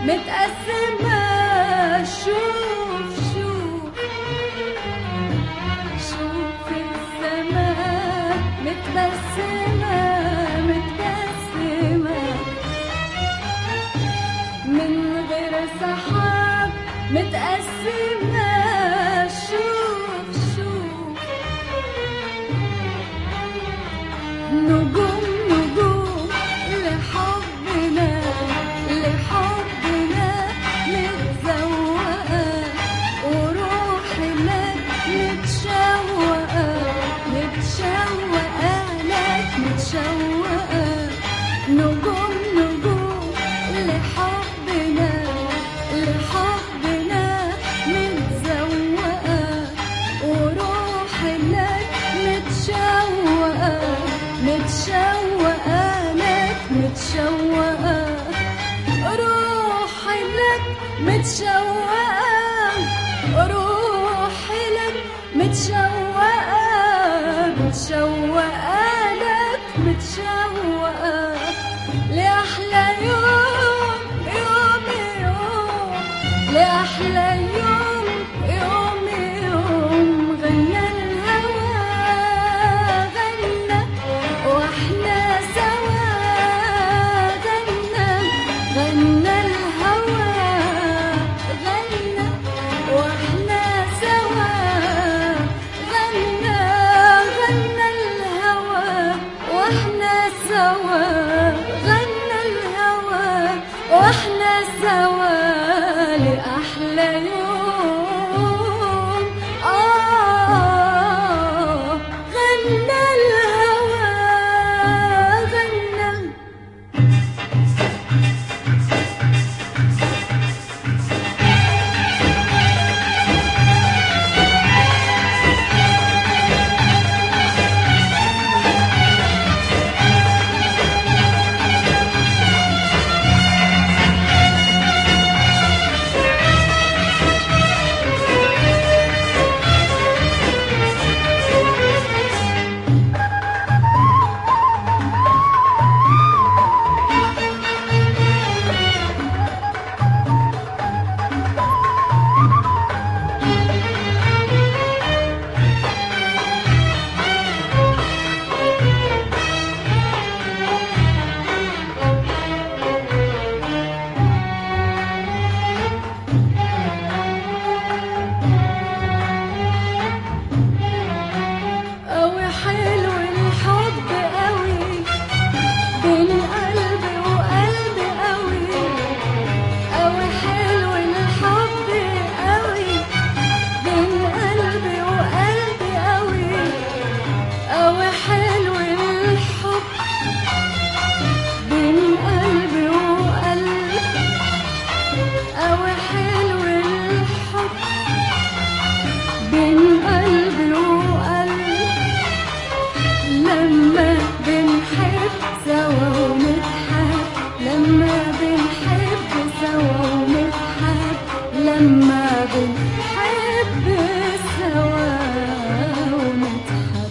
متقسمة شوف شوف شوف السماء متبسمة متبسمة من غير سحاب متقسمة شوف شوف نجوم نجوم لحبنا لحبنا متزوقة وروحنا متشوقة متشوقة لك متشوقة نجوم نجوم لحبنا لحبنا متزوقة وروحنا متشوقة متشوقة لك متشوقة روحي لك متشوقة روحي لك متشوقة متشوقة لك متشوقة لأحلى يوم يوم يوم لأحلى يوم يوم يوم غنى الهوى غنى واحنا سوا غنى غنى الهوى غنى واحنا سوا غنى غنى الهوى واحنا سوا غنى الهوى واحنا سوا لأحلى يوم آه غنى الهوى غنى قوي حلو الحب قوي بين قلبي وقلبي قوي قوي حلو الحب قوي بين قلبي وقلبي قوي قوي حلو الحب بين قلبي وقلبي قوي حلو الحب بين قلبي وقلبي لما بنحب سوا ونضحك لما بنحب سوا ونضحك لما بنحب سوا ونضحك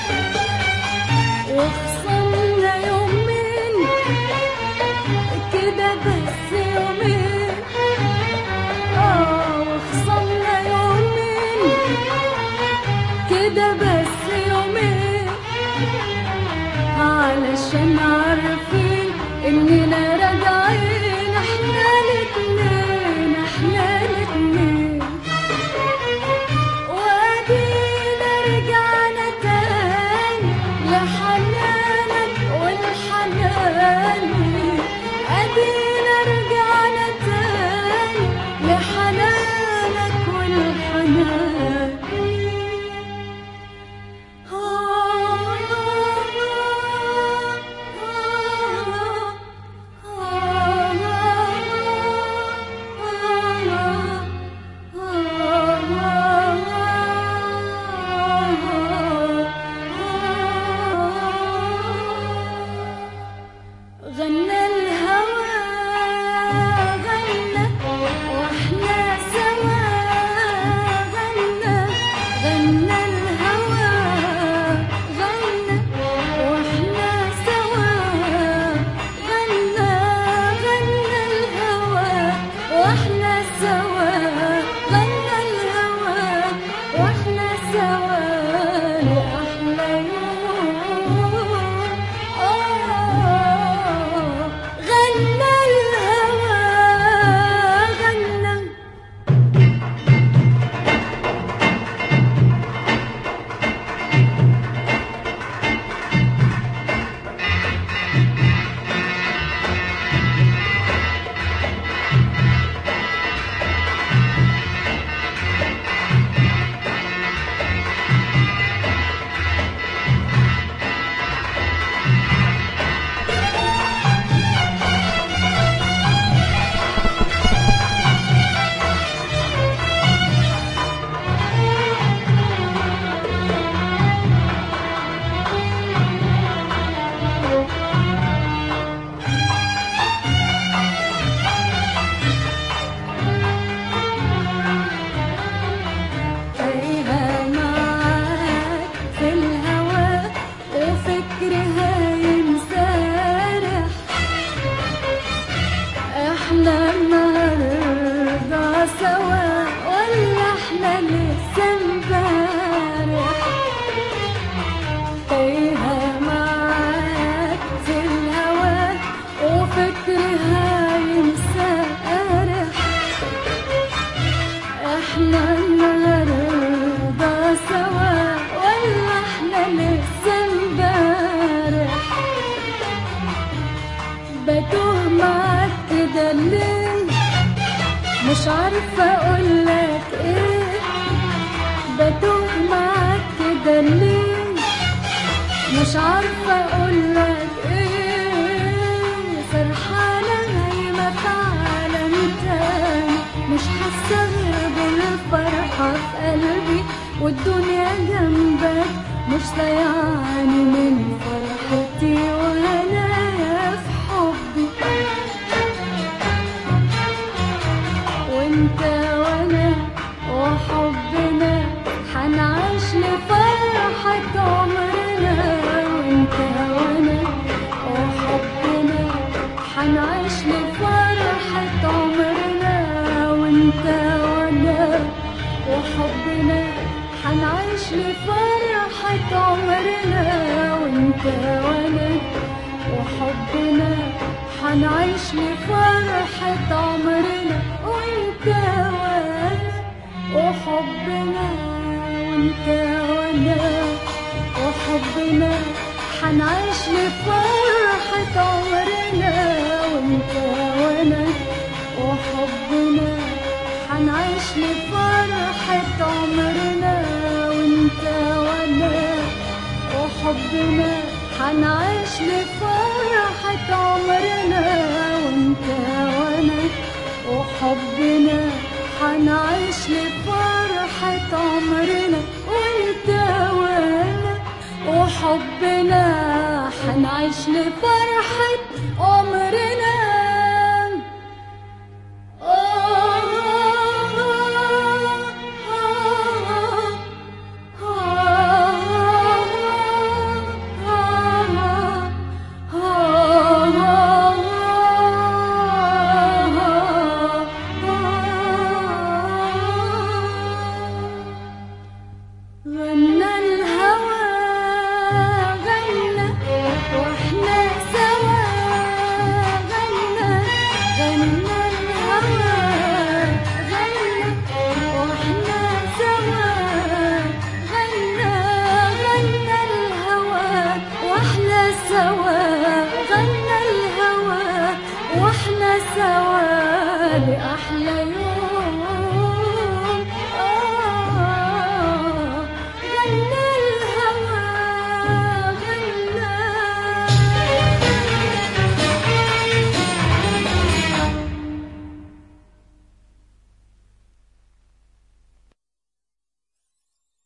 وخصمنا يومين كده بس يومين اه وخصمنا يومين كده بس يومين علشان عارفين اننا راجعين احنا الاتنين احنا الاتنين احنا النهارده سوا ولا احنا لسه امبارح تايهة معاك في الهوا وفكرها ينسى قارح احنا النهارده سوا ولا احنا لسه امبارح بتوه معاك كده ليه مش عارفة اقولك ايه بتوه معاك كده ليه مش عارفة اقولك ايه سرحانة نايمة في عالم تاني مش حاسة غير بالفرحة في قلبي والدنيا جنبك مش ضيعاني من فرحتي وهنايا في حبي وانت وانا وحبنا حنعيش لفرحة عمرنا وانت وانا وحبنا حنعيش لفرحة عمرنا وانت وانا وحبنا حنعيش لفرحة عمرنا وانت وانا وحبنا حنعيش لفرحة عمرنا وانت وانا وحبنا وانت وانا وحبنا حنعيش لفرحة عمرنا وانت وانا وحبنا حنعيش لفرحة عمرنا وانت وانا وحبنا حنعيش لفرحة عمرنا وانت وانا وحبنا حنعيش لفرحة عمرنا وانت وانا وحبنا حنعيش لفرحة